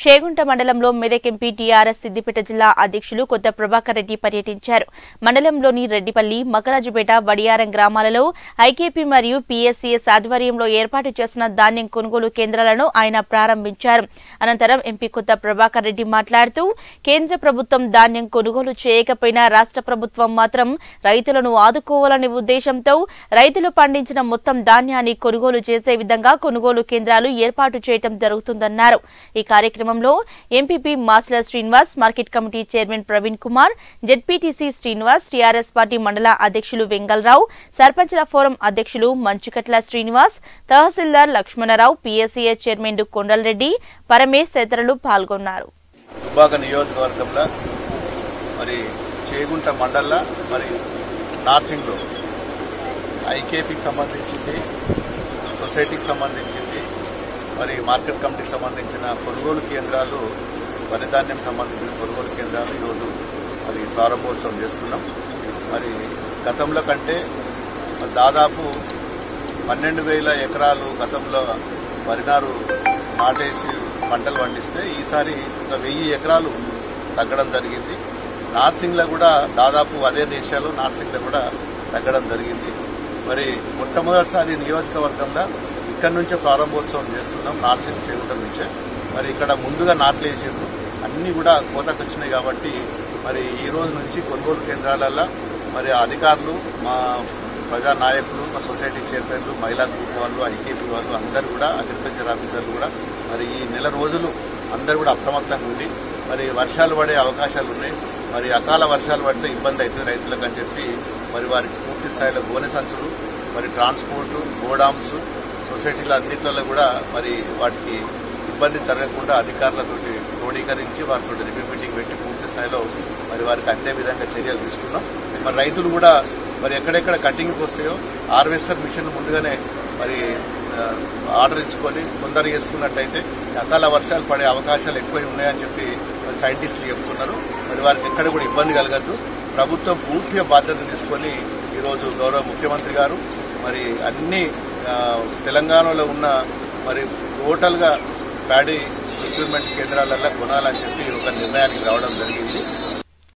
చేగుంట మండలంలో Medak MP TRS Siddipet జిల్లా అధ్యక్షులు కొత్త ప్రభాకర్ రెడ్డి పర్యటించారు మండలంలోని రెడ్డిపల్లి మకరాజుపేట వడియారం గ్రామాలలో ఐకేపీ మరియు పీఎస్సీఎస్ ఆధ్వర్యంలో ఏర్పాటు చేసిన ధాన్యం కొనుగోలు కేంద్రాలను ఆయన ప్రారంభించారు అనంతరం ఎంపీ కొత్త ప్రభాకర్ రెడ్డి మాట్లాడుతూ కేంద్ర ప్రభుత్వం ధాన్యం కొనుగోలు చేయకపోయినా రాష్ట్ర ప్రభుత్వం మాత్రం రైతులను ఆదుకోవాలనే ఉద్దేశంతో రైతులు పండించిన మొత్తం ధాన్యాన్ని కొనుగోలు చేసే విధంగా కొనుగోలు కేంద్రాలు ఏర్పాటు చేయడం జరుగుతుందన్నారు ఈ కార్యక్రమంలో MPP Masla Srinivas market committee chairman Praveen Kumar ZPTC Srinivas TRS party మండల అధ్యక్షులు వెంగళరావు సర్పంచ్ల ఫోరం అధ్యక్షులు మంచుకట్ల శ్రీనివాస్ తహసీల్దార్ లక్ష్మణరావు పీఎస్సీఎస్ చైర్మన్ కొండలరెడ్డి పరమేశ్ తదితరులు పాల్గొన్నారు దుబ్బాక నియోజకవర్గంలో మరి చేగుంట మండల్లో మరి నార్సింగ్లో ఐకేపీకి సంబంధించింది సొసైటీకి సంబంధించింది మరి మార్కెట్ కమిటీకి సంబంధించిన కొనుగోలు కేంద్రాలు వరి ధాన్యం సంబంధించిన కొనుగోలు కేంద్రాలు ఈరోజు మరి ప్రారంభోత్సవం చేసుకున్నాం మరి గతంలో కంటే మరి దాదాపు పన్నెండు వేల ఎకరాలు గతంలో వరినారు నాటేసి పంటలు పండిస్తే ఈసారి ఒక వెయ్యి ఎకరాలు తగ్గడం జరిగింది నార్సింగ్లో కూడా దాదాపు అదే దేశాలు నార్సింగ్లో కూడా తగ్గడం జరిగింది మరి మొట్టమొదటిసారి నియోజకవర్గంలో ఇక్కడ నుంచే ప్రారంభోత్సవం చేస్తున్నాం నార్సింగ్ చేరుట నుంచే మరి ఇక్కడ ముందుగా నాట్లు వేసారు అన్నీ కూడా కోతకు వచ్చినాయి కాబట్టి మరి ఈ రోజు నుంచి కొనుగోలు కేంద్రాలలో మరి అధికారులు మా ప్రజా నాయకులు మా సొసైటీ చైర్మన్లు మహిళా గ్రూప్ వాళ్ళు ఐకేపీ వాళ్ళు అందరూ కూడా అగ్రికల్చర్ ఆఫీసర్లు కూడా మరి ఈ నెల రోజులు అందరూ కూడా అప్రమత్తంగా ఉండి మరి వర్షాలు పడే అవకాశాలు ఉన్నాయి మరి అకాల వర్షాలు పడితే ఇబ్బంది అవుతుంది రైతులకు అని చెప్పి మరి వారికి పూర్తి స్థాయిలో గోనె సంచులు మరి ట్రాన్స్పోర్ట్ గోడామ్స్ సొసైటీల అన్నింటిలో కూడా మరి వాటికి ఇబ్బంది జరగకుండా అధికారులతోటి క్రోడీకరించి వారితో రివ్యూ మీటింగ్ పెట్టి పూర్తి స్థాయిలో మరి వారికి అందే విధంగా చర్యలు తీసుకున్నాం మరి రైతులు కూడా మరి ఎక్కడెక్కడ కటింగ్కి వస్తాయో హార్వెస్టర్ మిషన్ ముందుగానే మరి ఆ, ఆర్డర్ ఇచ్చుకొని తొందరగా వేసుకున్నట్టయితే అకాల వర్షాలు పడే అవకాశాలు ఎక్కువ ఉన్నాయని చెప్పి మరి సైంటిస్టులు చెప్తున్నారు మరి వారికి ఎక్కడ కూడా ఇబ్బంది కలగద్దు ప్రభుత్వం పూర్తిగా బాధ్యత తీసుకొని ఈరోజు గౌరవ ముఖ్యమంత్రి గారు మరి అన్ని ఆ, తెలంగాణలో ఉన్న మరి టోటల్గా ప్యాడీ రిక్రూట్మెంట్ కేంద్రాలలో కొనాలని చెప్పి ఒక నిర్ణయానికి రావడం జరిగింది